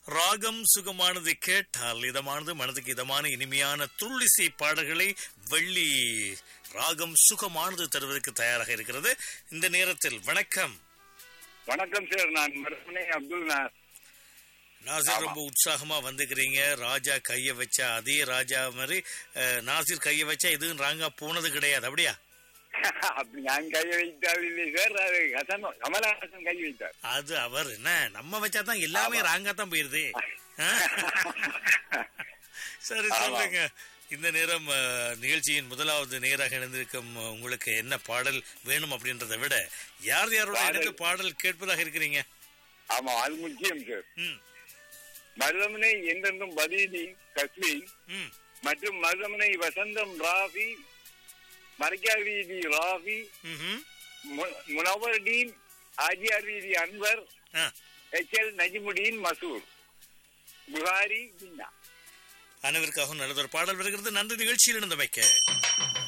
ராகம் சுகமானது கேட்டால் இதமானது மனதுக்கு இதமான இனிமையான துள்ளிசை பாடல்களை வெள்ளி ராகம் சுகமானது தருவதற்கு தயாராக இருக்கிறது இந்த நேரத்தில் வணக்கம் வணக்கம் சார் நான் மருமனை அப்துல் நாஸ் நாசிர் ரொம்ப உற்சாகமா வந்துக்கிறீங்க ராஜா கைய வச்சா அதே ராஜா மாதிரி அஹ், நாசிர் கைய வச்சா எதுவும் ராங்கா போனது கிடையாது அப்படியா அப்படி நான் கை வைத்தால் இல்லை சார் அது ஹசன் கமலஹாசன் கை வைத்தார் அது அவர் என்ன நம்ம வச்சா தான் எல்லாமே ஆமா. ராங்கா தான் போயிருது ஆ? சரி ஆமா. சொல்லுங்க இந்த நேரம் அஹ், நிகழ்ச்சியின் முதலாவது நேராக இணைந்திருக்கும் அஹ், உங்களுக்கு என்ன பாடல் வேணும் அப்படின்றத விட யார் யாரோட பாடல். எனக்கு பாடல் கேட்பதாக இருக்கிறீங்க ஆமா அது முக்கியம் சார் ம் மருதமனை என்றென்றும் பதீதி கஸ்வி ம் மற்றும் மருதமனை வசந்தம் ராஃபி மரக்கார் வீதி ராஃபி ம்ஹும். மு- முனவர் டீன் ஆஜியார் வீதி Anwar A H L Najimudeen Masoor Bukhari Jinnah அனைவருக்காகவும் நல்லதொரு பாடல் வருகிறது நன்றி நிகழ்ச்சியில் இணைந்தமைக்க